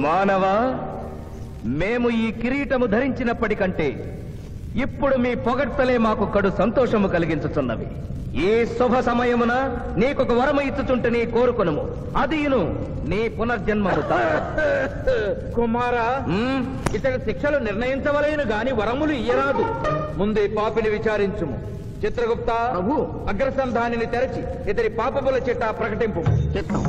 మానవ మేము ఈ కిరీటము ధరించినప్పటికంటే ఇప్పుడు మీ పొగడ్తలే మాకు కడు సంతోషము కలిగించుచున్నవి ఈ శుభ సమయమున నీకొక వరము ఇచ్చుచుంటే నీ కోరుకొనుము అదియును నీ పునర్జన్మము కుమారా ఇతడి శిక్షలు నిర్ణయించవలేను గాని వరములు ఇయ్యరాదు ముందే పాపిని విచారించుము చిత్రగుప్త ప్రభు అగ్రసంధానిని తెరచి ఇతడి పాపముల చిట్టా ప్రకటింపు చిత్తం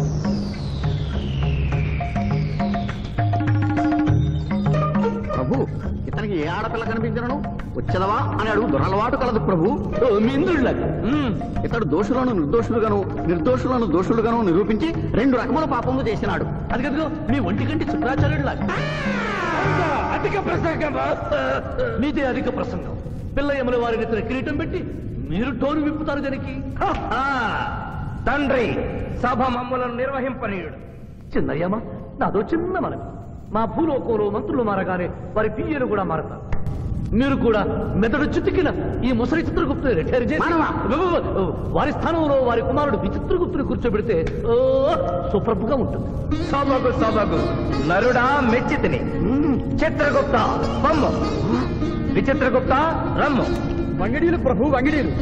ప్రభు ఇతనికి ఏ ఆడపిల్ల కనిపించను వచ్చదవా అని అడుగు దురలవాటు కలదు ప్రభు మింద్రుళ్ళకి ఇతడు దోషులను నిర్దోషులుగాను నిర్దోషులను దోషులుగాను నిరూపించి రెండు రకముల పాపములు చేసినాడు అది కదుగో మీ ఒంటి కంటి శుక్రాచార్యుడులాగా అధిక ప్రసంగం మీదే అధిక ప్రసంగం పిల్లయ్యముల వారిని ఇతర కిరీటం పెట్టి మీరు టోరు విప్పుతారు దానికి తండ్రి సభ మమ్ములను నిర్వహింపనీయుడు చిన్నయ్యమ్మ నాదో చిన్న మనవి మా భూలోకంలో మంత్రులు మారగానే వారి పియ్యలు కూడా మారతారు మీరు కూడా మెదడు చితికిన ఈ ముసలి చిత్రగుప్తుని రిటైర్ చేసి వారి స్థానంలో వారి కుమారుడు విచిత్రగుప్తుని కూర్చోబెడితే ఓ సూపర్గా ఉంటుంది సభకు సభకు నరుడా మెచ్చితిని చిత్రగుప్త బొమ్మ విచిత్రగుప్త రమ్ము వంగిడీలు ప్రభు వంగిడీలు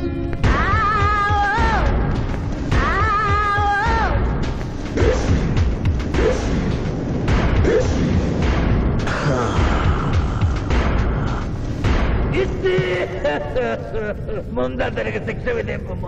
ముందరికి శిక్ష విధింపు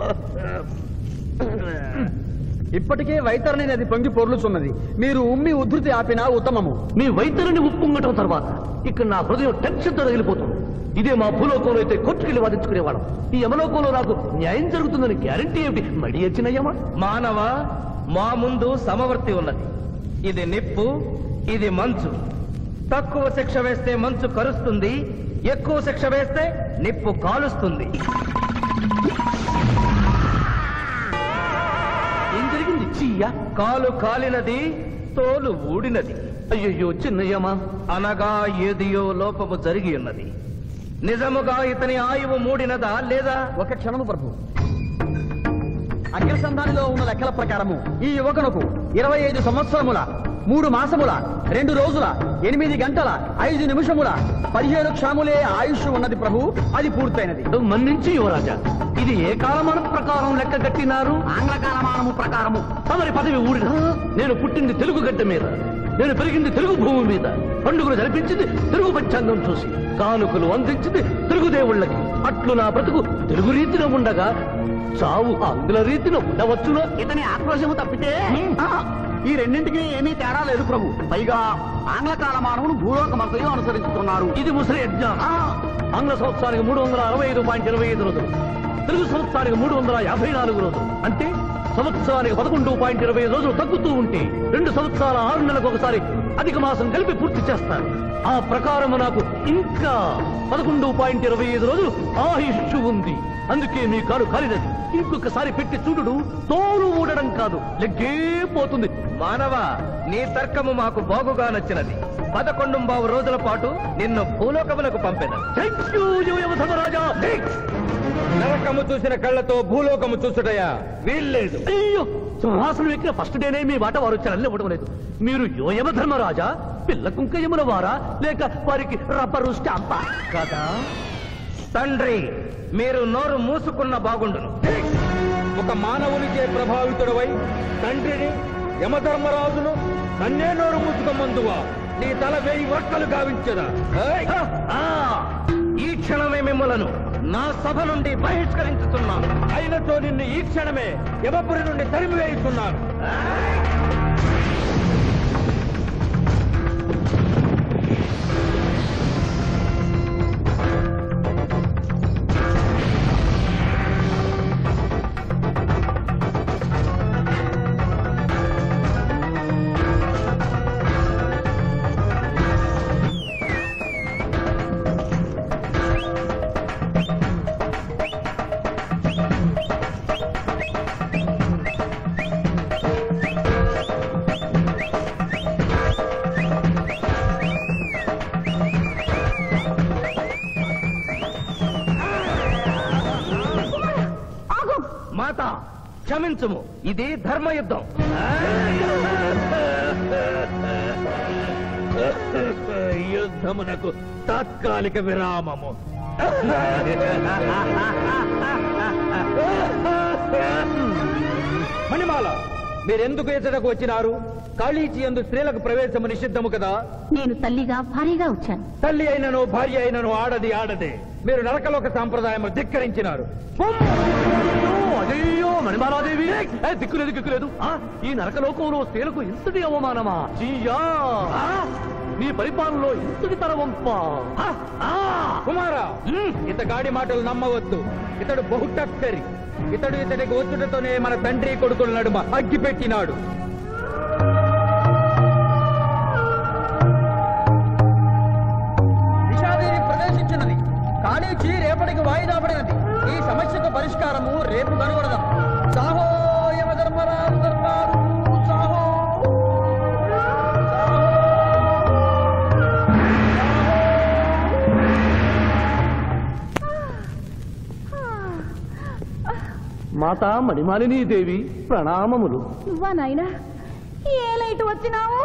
ఇప్పటికే వైతరణి నది పొంగి పొర్లుచున్నది మీరు ఉమ్మి ఉద్ధృతి ఆపినా ఉత్తమము మీ వైద్యుని ఉప్పొంగటం తర్వాత ఇక్కడ నా హృదయం టెన్షన్తో తగిలిపోతుంది ఇదే మా భూలోకంలో అయితే కోర్టుకెళ్ళి వాదించుకునేవాళ్ళం ఈ యమలోకంలో నాకు న్యాయం జరుగుతుందని గ్యారంటీ ఏమిటి మడి వచ్చినయ్యమా మానవ మా ముందు సమవర్తి ఉన్నది ఇది నిప్పు ఇది మంచు తక్కువ శిక్ష వేస్తే మంచు కరుస్తుంది ఎక్కువ శిక్ష వేస్తే నిప్పు కాలుస్తుంది ఏం జరిగింది చీయ కాలు కాలినది తోలు ఊడినది అయ్యయ్యో చిన్నయ్యమా అనగా ఏదియో లోపము జరిగి ఉన్నది నిజముగా ఇతని ఆయువు మూడినదా లేదా ఒక క్షణము ప్రభు అగ్రసంధానిలో ఉన్న లెక్కల ప్రకారము ఈ యువకునకు ఇరవై ఐదు సంవత్సరముల మూడు మాసముల రెండు రోజుల ఎనిమిది గంటల ఐదు నిమిషముల పదిహేను క్షణములే ఆయుష్ ఉన్నది ప్రభు అది పూర్తయినది మన్నించి యువరాజా ఇది ఏ కాలమానం ప్రకారం లెక్క కట్టినారు ఆంగ్ల కాలమానము ప్రకారము తమరి పదవి ఊడిన నేను పుట్టింది తెలుగు గడ్డ మీద నేను పెరిగింది తెలుగు భూమి మీద పండుగలు జరిపించింది తెలుగు పంచాంగం చూసి కానుకలు అందించింది తెలుగు దేవుళ్ళకి అట్లు నా బ్రతుకు తెలుగు రీతిన ఉండగా చావు ఆంగ్ల రీతిన ఉండవచ్చునా ఇతని ఆక్రోశము తప్పితే ఆ, ఈ రెండింటికి ఏమీ తేడా లేదు ప్రభు పైగా ఆంగ్ల కాలమానమును భూలోకమంతయు అనుసరిస్తున్నారు ఇది ముసలి యజ్ఞం ఆంగ్ల సంవత్సరానికి మూడు వందల అరవై ఐదు పాయింట్ ఇరవై ఐదు రోజులు తెలుగు సంవత్సరానికి మూడు వందల యాభై నాలుగు రోజులు అంటే సంవత్సరానికి పదకొండు పాయింట్ ఇరవై ఐదు రోజులు తగ్గుతూ ఉంటే రెండు సంవత్సరాల ఆరు నెలలకు ఒకసారి అధిక మాసం కలిపి పూర్తి చేస్తారు ఆ ప్రకారము నాకు ఇంకా పదకొండు పాయింట్ ఇరవై ఐదు రోజులు ఆయుష్ ఉంది అందుకే మీ కారు కాలినది ఇంకొకసారి పెట్టి చూడుడు తోలు ఊడడం కాదు లెగ్గే పోతుంది మానవ నీ తర్కము మాకు బాగుగా నచ్చినది పదకొండు బావు రోజుల పాటు నిన్ను భూలోకములకు పంపెదను థ్యాంక్ యూ యువధమరాజా నరకము చూసిన కళ్ళతో భూలోకము చూసుటయా వీల్లేదు అయ్యో సింహాసనం ఎక్కిన ఫస్ట్ డేనే మీ మాట వారు వచ్చారని ఇవ్వడం లేదు మీరు యోయమ ధర్మరాజా పిల్ల కుంకయముల వారా లేక వారికి రబ్బరు స్టాంపా కదా తండ్రి మీరు నోరు మూసుకున్న బాగుండును ఒక మానవునికే ప్రభావితుడవై తండ్రిని యమధర్మరాజును నన్నే నోరు మూసుకోమందువా నీ తల వేయి వక్కలు గావించదా ఏయ్! ఆ, ఈ క్షణమే మిమ్మలను నా సభ నుండి బహిష్కరించుతున్నాను అయినతో నిన్ను ఈ క్షణమే యమపురి నుండి తరిమి వేయిస్తున్నాను మాత క్షమించుము ఇది ధర్మయుద్ధం యుద్ధమునకు తాత్కాలిక విరామము మణిమాల మీరెందుకు ఎచ్చటకు వచ్చినారు కాళీచి ఎందు స్త్రీలకు ప్రవేశము నిషిద్ధము కదా నేను తల్లిగా భారీగా వచ్చాను తల్లి అయినను భార్య అయినను ఆడది ఆడదే మీరు నరకలోక సాంప్రదాయము ధిక్కరించినారు అయ్యో మణిమాలాదేవి ఏ, దిక్కులేదు దిక్కులేదు ఆ, ఈ నరకలోకంలో స్త్రీలకు ఇంతటి అవమానమా చీయా ఆ, నీ పరిపాలనలో ఇంతటి తరవంప ఆ, ఆ. కుమారా ఇతగాడి మాటలు నమ్మవద్దు ఇతడు బహుటక్కరి ఇతడు ఇతడికి వచ్చుటతోనే మన తండ్రి కొడుకుల నడుమ అగ్గి పెట్టినాడు నిషాదేవి ప్రవేశించినది కాళీచి రేపటికి వాయిదా పడినది ఈ సమస్యకు పరిష్కారము రేపు కనుగొనదాం సాహో యమ ధర్మరాజు దర్బారు సాహో మాతా మణిమాలినీ దేవి ప్రణామములు నువ్వా నాయనా ఏ లైట్ వచ్చినావు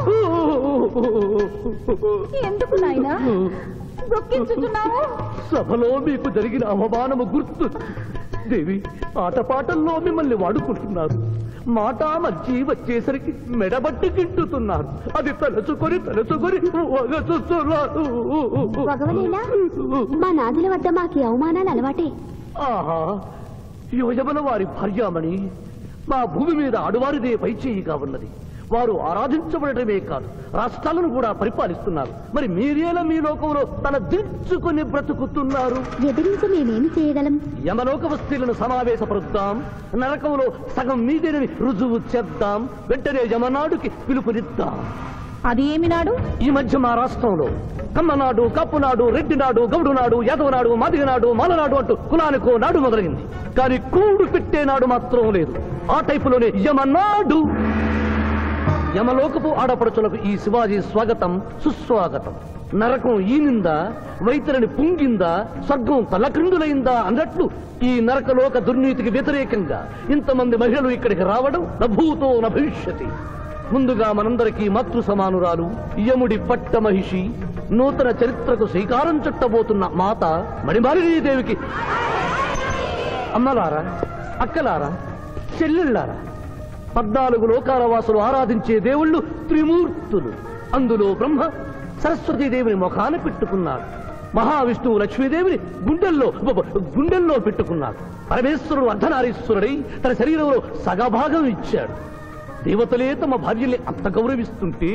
ఎందుకు నాయనా దొక్కించుచున్నావు సభలో మీకు జరిగిన అవమానము గుర్తు దేవి ఆటపాటల్లో మిమ్మల్ని వాడుకుంటున్నారు మాట మర్చి వచ్చేసరికి మెడబట్టి గింటుతున్నారు అది తలుచుకొని తలుచుకొని వగచుస్తున్నారు భగవనేనా మా నాదుల వద్ద మాకి అవమానాలు అలవాటే ఆహా యువజమన వారి భార్యామణి మా భూమి మీద ఆడువారిదే పైచేయిగా ఉన్నది వారు ఆరాధించబడటమే కాదు రాష్ట్రాలను కూడా పరిపాలిస్తున్నారు మరి మీరేలా మీ లోకంలో తల దించుకొని బ్రతుకుతున్నారు ఎదిరించి మేమేమి చేయగలం యమలోక వస్తువులను సమావేశపరుద్దాం నరకంలో సగం మీదేనని రుజువు చేద్దాం వెంటనే యమనాడుకి పిలుపునిద్దాం అది ఏమి నాడు ఈ మధ్య మా రాష్ట్రంలో కమ్మనాడు కప్పునాడు రెడ్డినాడు గౌడునాడు యాదవనాడు మాదిగనాడు మాలనాడు అంటూ కులానికో నాడు మొదలైంది కానీ కూడు పెట్టే నాడు మాత్రం లేదు ఆ టైపులోనే యమనాడు యమలోకపు ఆడపడుచులకు ఈ శివాజీ స్వాగతం సుస్వాగతం నరకం ఈనిందా వైతరిని పుంగిందా స్వర్గం తలక్రిందులైందా అన్నట్లు ఈ నరకలోక దుర్నీతికి వ్యతిరేకంగా ఇంతమంది మహిళలు ఇక్కడికి రావడం నభూతో న భవిష్యతి ముందుగా మనందరికీ మాతృ సమానురాలు యముడి పట్ట మహిషి నూతన చరిత్రకు శ్రీకారం చుట్టబోతున్న మాత మణిమాలినీదేవికి అమ్మలారా అక్కలారా చెల్లెళ్ళారా పద్నాలుగు లోకాల వాసులు ఆరాధించే దేవుళ్ళు త్రిమూర్తులు అందులో బ్రహ్మ సరస్వతీదేవిని ముఖాన పెట్టుకున్నాడు మహావిష్ణువు లక్ష్మీదేవిని గుండెల్లో బ- గుండెల్లో పెట్టుకున్నాడు పరమేశ్వరుడు అర్ధనారీశ్వరుడై తన శరీరంలో సగభాగం ఇచ్చాడు దేవతలే తమ భార్యల్ని అంత గౌరవిస్తుంటే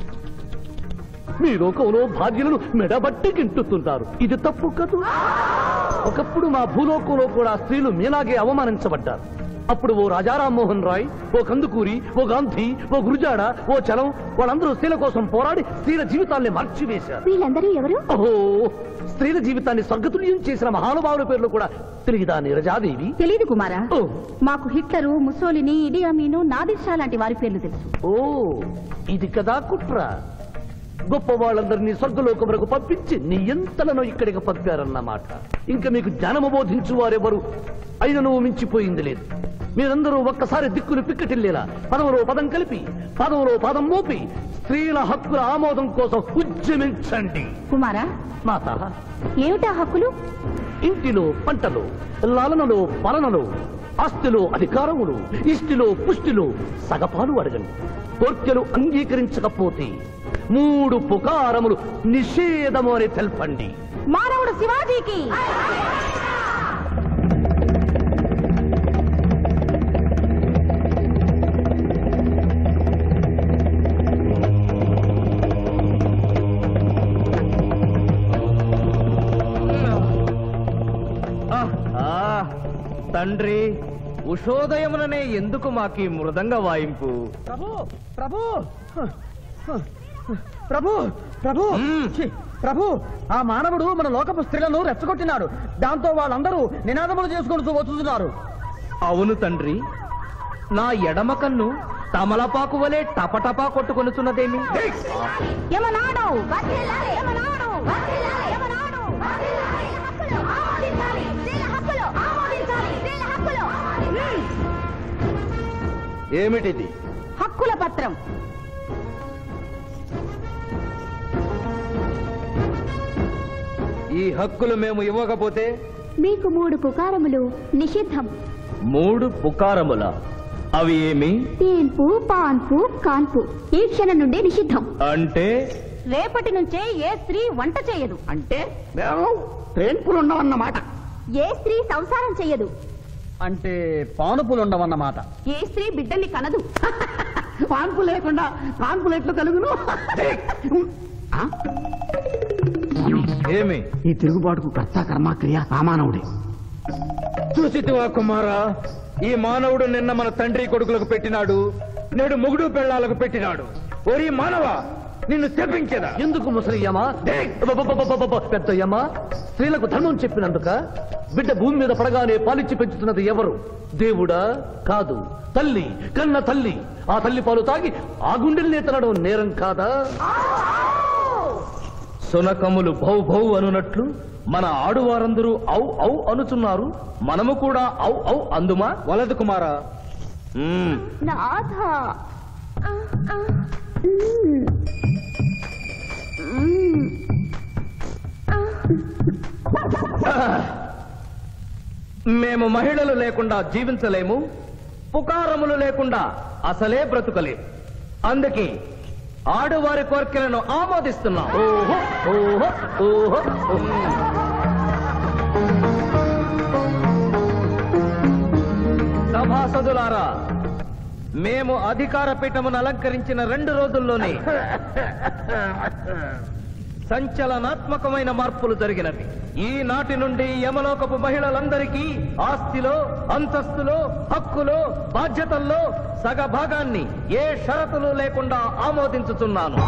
మీ లోకంలో భార్యలను మెడబట్టి గింటుతుంటారు ఇది తప్పు కదూ ఒకప్పుడు మా భూలోకంలో కూడా స్త్రీలు మీలాగే అవమానించబడ్డారు అప్పుడు ఓ రాజా రామ్మోహన్ రాయ్ ఓ కందుకూరి ఓ గాంధీ ఓ గురుజాడ ఓ చలం వాళ్ళందరూ స్త్రీల కోసం పోరాడి స్త్రీల జీవితాల్ని మార్చివేశారు వీళ్ళందరూ ఎవరు ఓహో స్త్రీల జీవితాన్ని స్వర్గతుల్యం చేసిన మహానుభావుల పేర్లు కూడా తెలియదా నీరజాదేవి తెలియదు కుమారా ఓ మాకు Hitler Mussolini Idi Amin Nadir Shah లాంటి వారి పేర్లు తెలుసు ఓ ఇది కదా కుట్ర గొప్ప వాళ్ళందరినీ స్వర్గలోకములకు పంపించి నీ ఎంతలను ఇక్కడికి పంపారన్నమాట ఇంకా మీకు జ్ఞానము బోధించు వారెవరు అయినను మించిపోయింది లేదు మీరందరూ ఒక్కసారి దిక్కులు పిక్కటిల్లేలా పదములో పదం కలిపి పదములో పదం మోపి స్త్రీల హక్కుల ఆమోదం కోసం ఉద్యమించండి కుమారా మాత ఏమిటా హక్కులు ఇంటిలో పంటలో లాలనలో పాలనలో ఆస్తిలో అధికారములు ఇష్టిలో పుష్టిలో సగపాలు అడగండి కోర్కెలు అంగీకరించకపోతే మూడు పుకారములు నిషేధము అని తెల్పండి మానవుడు శివాజీకి ఆ, తండ్రి ఉషోదయముననే ఎందుకు మాకీ మృదంగ వాయింపు ప్రభు ప్రభు ప్రభు ప్రభు మ్మ్. ఛీ, ప్రభు ఆ మానవుడు మన లోకపు స్త్రీలను రెచ్చగొట్టినాడు దాంతో వాళ్ళందరూ నినాదములు చేసుకుంటూ వచ్చుతున్నారు అవును తండ్రి నా ఎడమ కన్ను తమలపాకు వలె టపటపా కొట్టుకొనుచున్నదేమి యమనాడు యమనాడు యమనాడు ఏమిటిది హక్కుల పత్రం ఈ హక్కులు మేము ఇవ్వకపోతే మీకు మూడు పుకారములు నిషిద్ధం మూడు పుకారముల అవి ఏమి తేన్పు పాన్పు కాన్పు ఈ క్షణం నుండి నిషిద్ధం అంటే రేపటి నుంచే ఏ స్త్రీ వంట చేయదు అంటే మేము ట్రైన్పులు ఉండవన్నమాట ఏ స్త్రీ సంసారం చెయ్యదు అంటే పానుపులు ఉండవన్నమాట ఏ స్త్రీ బిడ్డల్ని కనదు పాన్పు లేకుండా పాన్పులు ఎట్లు కలుగును ఆ? ఏమి ఈ తిరుగుబాటుకు కర్త కర్మక్రియ రామానవుడే చూసితివా కుమారా ఈ మానవుడు నిన్న మన తండ్రి కొడుకులకు పెట్టినాడు నేడు మొగుడు పెళ్ళాలకు పెట్టినాడు ఓరి మానవ నిన్ను తెప్పించదా ఎందుకు ముసలియమా పెద్దయ్యమ్మా స్త్రీలకు ధర్మం చెప్పినందుక బిడ్డ భూమి మీద పడగానే పాలిచ్చి పెంచుతున్నది ఎవరు దేవుడా కాదు తల్లి కన్న తల్లి ఆ తల్లి పాలు తాగి ఆ గుండెల్ని తినడం నేరం కాదా సునకములు భౌ భౌ అనునట్లు మన ఆడువారందరూ ఔ ఔ అనుచున్నారు మనము కూడా ఔ ఔ అందుమా వలదు కుమారా మ్మ్. నాథ మ్మ్. మ్మ్. మేము మహిళలు లేకుండా జీవించలేము పుకారములు లేకుండా అసలే బ్రతుకలేము అందుకే ఆడువారి కోరికలను ఆమోదిస్తున్నాం ఓహో ఓహో ఓహో ఓహో. సభాసదులారా మేము అధికార పీఠమును అలంకరించిన రెండు రోజుల్లోనే సంచలనాత్మకమైన మార్పులు జరిగినవి ఈనాటి నుండి యమలోకపు మహిళలందరికీ ఆస్తిలో అంతస్తులో హక్కులో బాధ్యతల్లో సగ భాగాన్ని ఏ షరతులు లేకుండా ఆమోదించుతున్నాను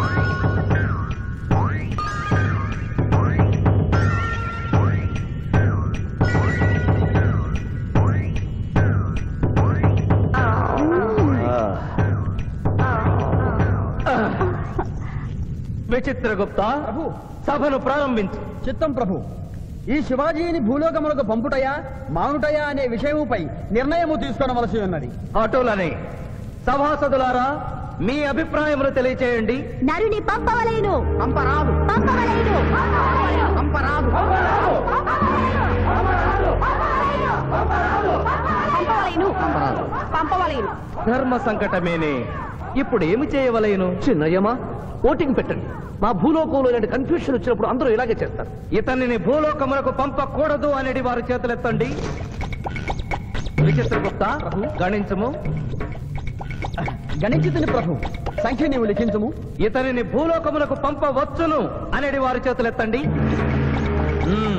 విచిత్రగుప్త ప్రభు సభను ప్రారంభించు చిత్తం ప్రభు ఈ శివాజీని భూలోకములకు పంపుటయా మానుటయా అనే విషయముపై నిర్ణయము తీసుకొనవలసి ఉన్నది అటులనే సభాసదులారా మీ అభిప్రాయములు తెలియచేయండి నరుని పంపవలేను పంపరాదు పంపవలేను పంపరాదు పంపవలేను పంపరాదు పంపవలేను ధర్మ సంకటమేనే ఇప్పుడు ఏమి చేయవలేను చిన్నయ్యమా ఓటింగ్ పెట్టండి మా భూలోకంలో ఇలాంటి కన్ఫ్యూషన్ వచ్చినప్పుడు అందరూ ఇలాగే చేస్తారు ఇతనిని భూలోకములకు పంపకూడదు అనేది వారి చేతులెత్తండి విచిత్రగుప్త గణించము గణించుతుని ప్రభు సంఖ్య నీవు లిఖించము ఇతనిని భూలోకములకు పంపవచ్చును అనేది వారి చేతులెత్తండి మ్మ్.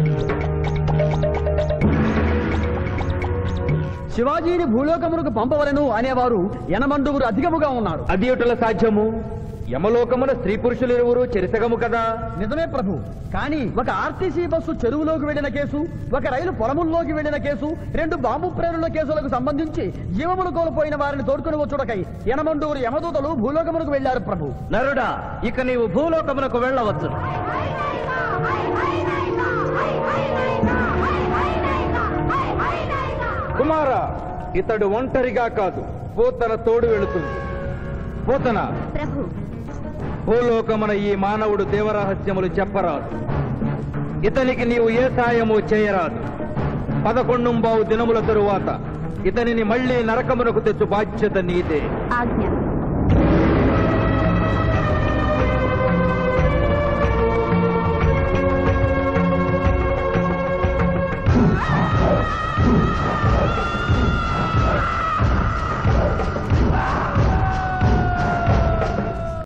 శివాజీని భూలోకములకు పంపవలను అనేవారు ఎనమండుగురు అధికముగా ఉన్నారు అది ఎటుల సాధ్యము యమలోకమున స్త్రీ పురుషులు ఇరువురు చెరిసగము కదా నిజమే ప్రభు కానీ ఒక ఆర్టీసీ బస్సు చెరువులోకి వెళ్లిన కేసు ఒక రైలు పొలముల్లోకి వెళ్లిన కేసు రెండు బాంబు ప్రేరుల కేసులకు సంబంధించి జీవములు కోల్పోయిన వారిని తోడుకుని వచ్చుటకై ఎనమండుగురు యమదూతలు భూలోకములకు వెళ్లారు ప్రభు నరుడా ఇక నీవు భూలోకమునకు వెళ్ళవచ్చు కుమార ఇతడు ఒంటరిగా కాదు పోతన తోడు వెళుతుంది పోతన ప్రభు భూలోకమున ఈ మానవుడు దేవరహస్యములు చెప్పరాదు ఇతనికి నీవు ఏ సాయము చేయరాదు పదకొండుంబావు దినముల తరువాత ఇతనిని మళ్లీ నరకమునకు తెచ్చు బాధ్యత నీదే ఆజ్ఞ